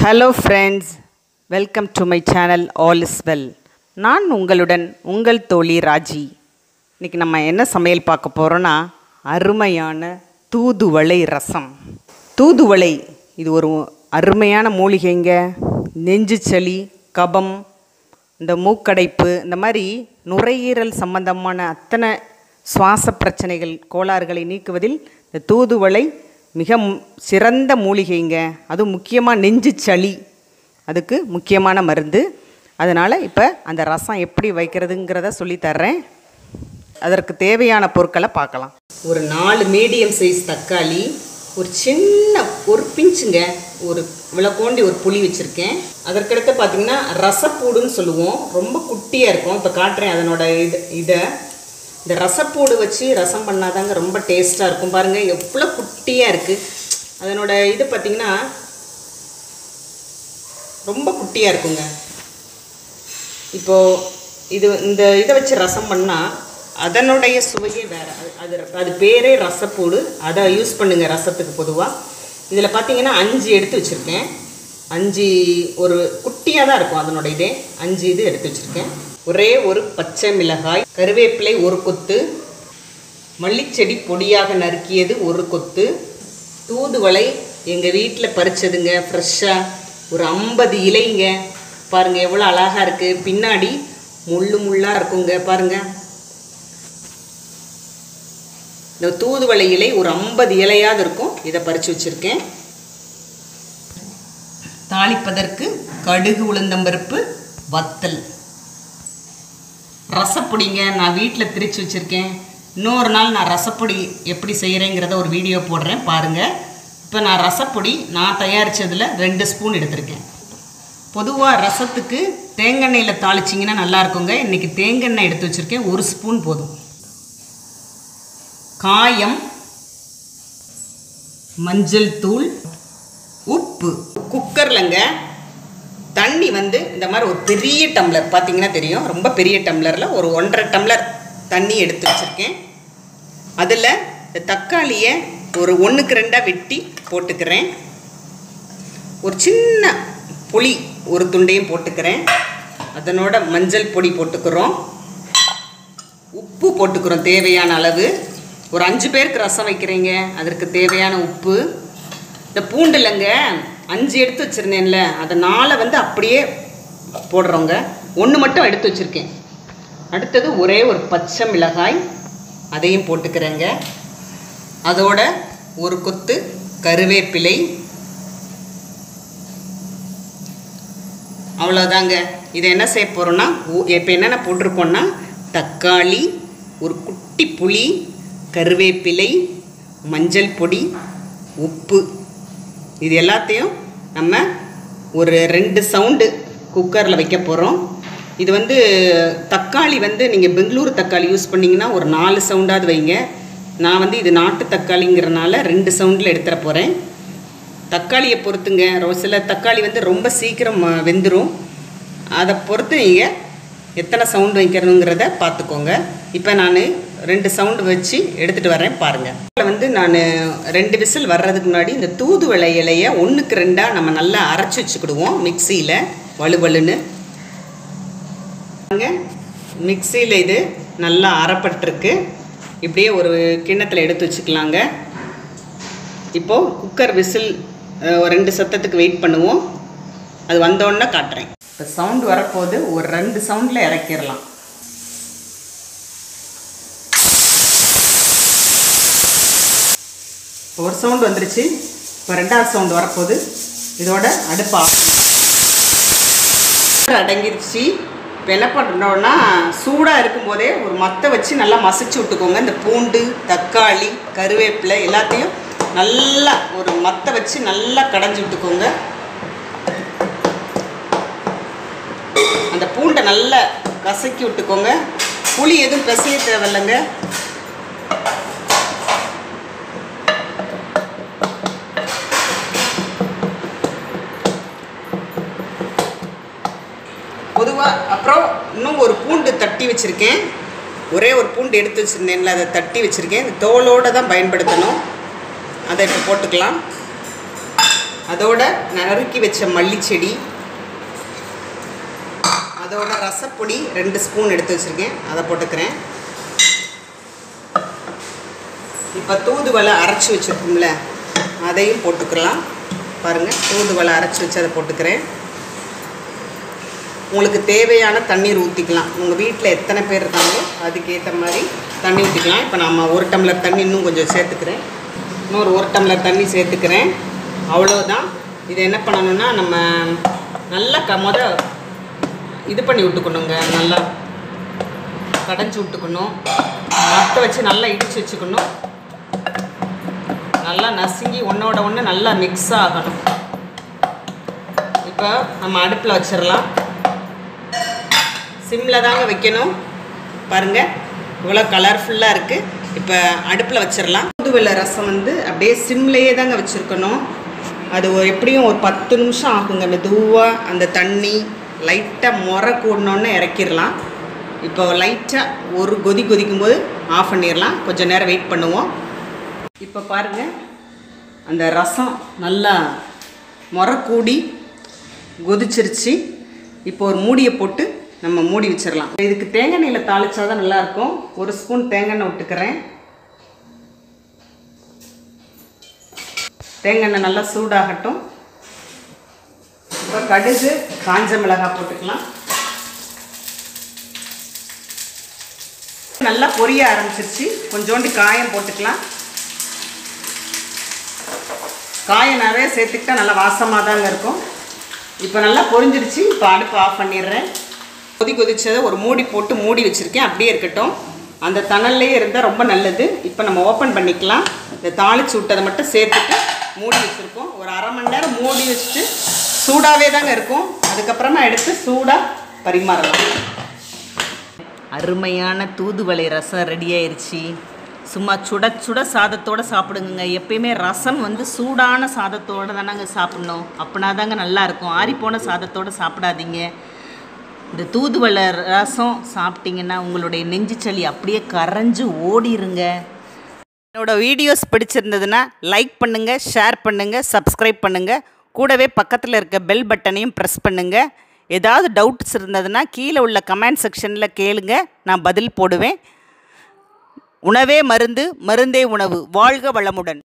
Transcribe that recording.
hello friends welcome to my channel all is well நான் உங்களுடன் உங்கள் தோழி ராஜி இன்றைக்கி நம்ம என்ன சமையல் பார்க்க போகிறோன்னா அருமையான தூதுவளை ரசம் தூதுவளை இது ஒரு அருமையான மூலிகைங்க நெஞ்சு சளி கபம் இந்த மூக்கடைப்பு இந்த மாதிரி நுரையீரல் சம்பந்தமான அத்தனை சுவாச பிரச்சனைகள் கோளாறுகளை நீக்குவதில் இந்த தூதுவளை மிக மு- சிறந்த மூலிகைங்க அதுவும் முக்கியமாக நெஞ்சு சளி அதுக்கு முக்கியமான மருந்து அதனால் இப்போ அந்த ரசம் எப்படி வைக்கிறதுங்கிறத சொல்லித் தர்றேன் அதற்கு தேவையான பொருட்களை பார்க்கலாம் ஒரு நாலு மீடியம் சைஸ் தக்காளி ஒரு சின்ன ஒரு பிஞ்சுங்க ஒரு விளக்கோண்டி ஒரு புளி வச்சுருக்கேன் அதற்கடுத்து பார்த்தீங்கன்னா ரசப்பூடுன்னு சொல்லுவோம் ரொம்ப குட்டியாக இருக்கும் இப்போ காட்டுறேன் அதனோட இது இதை இந்த ரசப்பூடு வச்சு ரசம் பண்ணாதாங்க ரொம்ப டேஸ்ட்டாக இருக்கும் பாருங்கள் எவ்வளோ குட்டியாக இருக்குது அதனோட இது பார்த்திங்கன்னா ரொம்ப குட்டியாக இருக்குங்க இப்போது இது இந்த இதை வச்சு ரசம் பண்ணால் அதனுடைய சுவையே வேறு அது அது அது பேரே ரசப்பூடு அதை யூஸ் பண்ணுங்க ரசத்துக்கு பொதுவாக இதில் பார்த்தீங்கன்னா அஞ்சு எடுத்து வச்சுருக்கேன் அஞ்சு ஒரு குட்டியாக தான் இருக்கும் அதனோட இதே அஞ்சு இது எடுத்து வச்சுருக்கேன் ஒரே ஒரு பச்சை மிளகாய் கருவேப்பிலை ஒரு கொத்து மல்லிச்செடி பொடியாக நறுக்கியது ஒரு கொத்து தூதுவளை எங்கள் வீட்டில் பறிச்சதுங்க ஃப்ரெஷ்ஷாக ஒரு ஐம்பது இலைங்க பாருங்கள் எவ்வளோ அழகாக இருக்குது பின்னாடி முள்ளு முள்ளாக இருக்குங்க பாருங்கள் இந்த தூதுவளை இலை ஒரு ஐம்பது இலையாவது இருக்கும் இதை பறித்து வச்சுருக்கேன் தாளிப்பதற்கு கடுகு உளுந்தம்பருப்பு வத்தல் ரசப்பொடிங்க நான் வீட்டில் திரிச்சு வச்சுருக்கேன் இன்னொரு நாள் நான் ரசப்பொடி எப்படி செய்கிறேங்கிறத ஒரு வீடியோ போடுறேன் பாருங்கள் இப்போ நான் ரசப்பொடி நான் தயாரித்ததில் ரெண்டு ஸ்பூன் எடுத்திருக்கேன் பொதுவாக ரசத்துக்கு தேங்காய் தாளிச்சிங்கன்னா நல்லா இருக்குங்க இன்றைக்கி தேங்காய் எடுத்து வச்சுருக்கேன் ஒரு ஸ்பூன் போதும் காயம் மஞ்சள் தூள் உப்பு குக்கர்லங்க தண்ணி வந்து இந்த மாதிரி ஒரு பெரிய டம்ளர் பார்த்தீங்கன்னா தெரியும் ரொம்ப பெரிய டம்ளரில் ஒரு ஒன்றரை டம்ளர் தண்ணி எடுத்து வச்சுருக்கேன் அதில் இந்த தக்காளியை ஒரு ஒன்றுக்கு ரெண்டாக வெட்டி போட்டுக்கிறேன் ஒரு சின்ன புளி ஒரு துண்டையும் போட்டுக்கிறேன் அதனோட மஞ்சள் பொடி போட்டுக்கிறோம் உப்பு போட்டுக்கிறோம் தேவையான அளவு ஒரு அஞ்சு பேருக்கு ரசம் வைக்கிறீங்க அதற்கு தேவையான உப்பு இந்த பூண்டுலங்க அஞ்சு எடுத்து வச்சுருந்தேன்ல அதை நாளை வந்து அப்படியே போடுறோங்க ஒன்று மட்டும் எடுத்து வச்சுருக்கேன் அடுத்தது ஒரே ஒரு பச்சை மிளகாய் அதையும் போட்டுக்கிறேங்க அதோட ஒரு கொத்து கருவேப்பிலை அவ்வளோதாங்க இதை என்ன செய்ய போகிறோன்னா இப்போ என்னென்ன போட்டிருக்கோன்னா தக்காளி ஒரு குட்டி புளி கருவேப்பிலை மஞ்சள் பொடி உப்பு இது எல்லாத்தையும் நம்ம ஒரு ரெண்டு சவுண்டு குக்கரில் வைக்க போகிறோம் இது வந்து தக்காளி வந்து நீங்கள் பெங்களூர் தக்காளி யூஸ் பண்ணிங்கன்னா ஒரு நாலு சவுண்டாவது வைங்க நான் வந்து இது நாட்டு தக்காளிங்கிறனால ரெண்டு சவுண்டில் எடுத்துட போகிறேன் தக்காளியை பொறுத்துங்க ஒரு சில தக்காளி வந்து ரொம்ப சீக்கிரம் அஹ், வெந்துடும் அதை பொறுத்து நீங்கள் எத்தனை சவுண்டு வைக்கிறதுங்கிறத பார்த்துக்கோங்க இப்போ நான் ரெண்டு சவுண்டு வச்சு எடுத்துகிட்டு வரேன் பாருங்கள் இதில் வந்து நான் ரெண்டு விசில் வர்றதுக்கு முன்னாடி இந்த தூதுவளை இலையை ஒன்றுக்கு ரெண்டாக நம்ம நல்லா அரைச்சி வச்சுக்கிடுவோம் மிக்சியில் வலுவலுன்னு பாருங்க மிக்சியில் இது நல்லா அரைப்பட்டிருக்கு இப்படியே ஒரு கிண்ணத்தில் எடுத்து வச்சுக்கலாங்க இப்போது குக்கர் விசில் அஹ், ஒரு ரெண்டு சத்தத்துக்கு வெயிட் பண்ணுவோம் அது வந்தோடனே காட்டுறேன் இப்போ சவுண்ட் வரப்போது ஒரு ரெண்டு சவுண்டில் இறக்கிடலாம் இப்போ ஒரு சவுண்ட் வந்துருச்சு இப்போ ரெண்டாவது சவுண்ட் வரப்போகுது இதோட அடுப்பு ஆஃப் அடங்கிருச்சு இப்போ என்ன பண்ணுறோன்னா சூடாக இருக்கும்போதே ஒரு மத்தை வச்சு நல்லா மசிச்சு விட்டுக்கோங்க இந்த பூண்டு தக்காளி கருவேப்பிலை எல்லாத்தையும் நல்லா ஒரு மத்தை வச்சு நல்லா கடைஞ்சி விட்டுக்கோங்க அந்த பூண்டை நல்லா கசக்கி விட்டுக்கோங்க புளி எதுவும் பிசைய தேவையில்லைங்க பொதுவாக அப்புறம் இன்னும் ஒரு பூண்டு தட்டி வச்சுருக்கேன் ஒரே ஒரு பூண்டு எடுத்து வச்சுருந்தேன்ல அதை தட்டி வச்சுருக்கேன் இந்த தோலோடு தான் பயன்படுத்தணும் அதை இப்போ போட்டுக்கலாம் அதோட நறுக்கி வச்ச மல்லி செடி அதோட ரசப்பொடி ரெண்டு ஸ்பூன் எடுத்து வச்சுருக்கேன் அதை போட்டுக்கிறேன் இப்போ தூதுவளை அரைச்சி வச்சுருக்கோம்ல அதையும் போட்டுக்கலாம் பாருங்கள் தூதுவளை அரைச்சி வச்சு அதை போட்டுக்கிறேன் உங்களுக்கு தேவையான தண்ணீர் ஊற்றிக்கலாம் உங்கள் வீட்டில் எத்தனை பேர் இருக்காங்களோ அதுக்கேற்ற மாதிரி தண்ணி ஊற்றிக்கலாம் இப்போ நம்ம ஒரு டம்ளர் தண்ணி இன்னும் கொஞ்சம் சேர்த்துக்கிறேன் இன்னொரு ஒரு டம்ளர் தண்ணி சேர்த்துக்கிறேன் அவ்வளோதான் இதை என்ன பண்ணணும்னா நம்ம நல்லா க முத இது பண்ணி விட்டுக்கணுங்க நல்லா கடைஞ்சி விட்டுக்கணும் மற்ற வச்சு நல்லா இடித்து வச்சுக்கணும் நல்லா நசுங்கி ஒன்றோட ஒன்று நல்லா மிக்ஸ் ஆகணும் இப்போ நம்ம அடுப்பில் வச்சிடலாம் சிம்மில் தாங்க வைக்கணும் பாருங்கள் இவ்வளோ கலர்ஃபுல்லாக இருக்குது இப்போ அடுப்பில் வச்சிடலாம் தூதுவளை ரசம் வந்து அப்படியே சிம்லேயே தாங்க வச்சுருக்கணும் அது ஒரு எப்படியும் ஒரு பத்து நிமிஷம் ஆகுங்க மெதுவாக அந்த தண்ணி லைட்டாக முறை கூடணுன்னு இறக்கிடலாம் இப்போ லைட்டாக ஒரு கொதி கொதிக்கும் போது ஆஃப் பண்ணிடலாம் கொஞ்சம் நேரம் வெயிட் பண்ணுவோம் இப்போ பாருங்கள் அந்த ரசம் நல்லா முறை கூடி கொதிச்சிருச்சு இப்போ ஒரு மூடியை போட்டு நம்ம மூடி வச்சிடலாம் இதுக்கு தேங்காய் எண்ணெயில் தாளிச்சா தான் நல்லாயிருக்கும் ஒரு ஸ்பூன் தேங்காய் எண்ணெய் விட்டுக்கிறேன் தேங்காய் எண்ணெய் நல்லா சூடாகட்டும் இப்போ கடுகு காஞ்ச மிளகாய் போட்டுக்கலாம் நல்லா பொரிய ஆரம்பிச்சிருச்சு கொஞ்சோண்டு காயம் போட்டுக்கலாம் காயம் நிறைய சேர்த்துக்கிட்டா நல்லா வாசமாக தாங்க இருக்கும் இப்போ நல்லா பொரிஞ்சிருச்சு இப்போ அடுப்பு ஆஃப் பண்ணிடுறேன் கொதி கொதிச்சதை ஒரு மூடி போட்டு மூடி வச்சுருக்கேன் அப்படியே இருக்கட்டும் அந்த தணல்லையே இருந்தால் ரொம்ப நல்லது இப்போ நம்ம ஓப்பன் பண்ணிக்கலாம் இந்த தாளிச்சு விட்டதை மட்டும் சேர்த்துட்டு மூடி வச்சுருக்கோம் ஒரு அரை மணி நேரம் மூடி வச்சுட்டு சூடாகவே தாங்க இருக்கும் அதுக்கப்புறமா எடுத்து சூடாக பரிமாறலாம் அருமையான தூதுவளை ரசம் ரெடி ஆயிருச்சு சும்மா சுட சுட சாதத்தோடு சாப்பிடுங்க எப்பயுமே ரசம் வந்து சூடான சாதத்தோடு தானங்க சாப்பிட்ணும் அப்படின்னா தாங்க நல்லாயிருக்கும் ஆறிப்போன சாதத்தோடு சாப்பிடாதீங்க இந்த தூதுவளை ரசம் சாப்பிட்டீங்கன்னா உங்களுடைய நெஞ்சு சளி அப்படியே கரைஞ்சு ஓடிருங்க என்னோட வீடியோஸ் பிடிச்சிருந்ததுன்னா லைக் பண்ணுங்கள் ஷேர் பண்ணுங்கள் சப்ஸ்கிரைப் பண்ணுங்கள் கூடவே பக்கத்தில் இருக்க பெல் பட்டனையும் ப்ரெஸ் பண்ணுங்கள் ஏதாவது டவுட்ஸ் இருந்ததுன்னா கீழே உள்ள கமெண்ட் செக்ஷனில் கேளுங்க நான் பதில் போடுவேன் உணவே மருந்து மருந்தே உணவு வாழ்க வளமுடன்